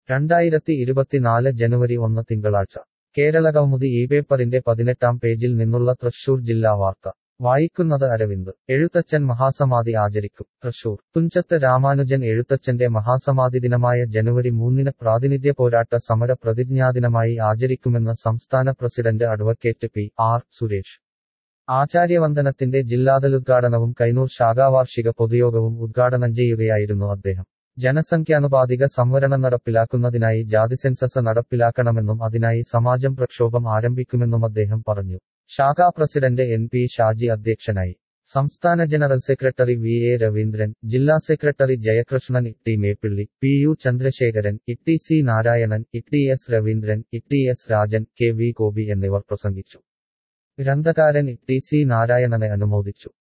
രണ്ടായിരത്തി ഇരുപത്തിനാല് ജനുവരി ഒന്ന് തിങ്കളാഴ്ച കേരളകൗമുദി ഈ പേപ്പറിന്റെ പതിനെട്ടാം പേജിൽ നിന്നുള്ള തൃശൂർ ജില്ലാ വാർത്ത വായിക്കുന്നത് അരവിന്ദ് എഴുത്തച്ഛൻ മഹാസമാധി ആചരിക്കും തൃശൂർ തുഞ്ചത്ത് രാമാനുജൻ എഴുത്തച്ഛന്റെ മഹാസമാധി ദിനമായ ജനുവരി മൂന്നിന് പ്രാതിനിധ്യ പോരാട്ട സമര പ്രതിജ്ഞാദിനമായി ആചരിക്കുമെന്ന് സംസ്ഥാന president advocate P R Suresh ആചാര്യവന്ദനത്തിന്റെ ജില്ലാതലുദ്ഘാടനവും കൈനൂർ ശാഖാവാർഷിക പൊതുയോഗവും ഉദ്ഘാടനം ചെയ്യുകയായിരുന്നു അദ്ദേഹം ജനസംഖ്യാനുപാതിക സംവരണം നടപ്പിലാക്കുന്നതിനായി ജാതി സെൻസസ് നടപ്പിലാക്കണമെന്നും അതിനായി സമാജം പ്രക്ഷോഭം ആരംഭിക്കുമെന്നും അദ്ദേഹം പറഞ്ഞു ശാഖാ പ്രസിഡന്റ് എൻ പി ഷാജി അധ്യക്ഷനായി സംസ്ഥാന general secretary V A Raveendran ജില്ലാ secretary Jayakrishnan Itti Meppilly P U Chandrasekharan Itti C Narayanan Itti S Raveendran Itti S Rajan K V Gopi എന്നിവർ പ്രസംഗിച്ചു ഗ്രന്ഥകാരൻ ഇട്ടി സി നാരായണനെ അനുമോദിച്ചു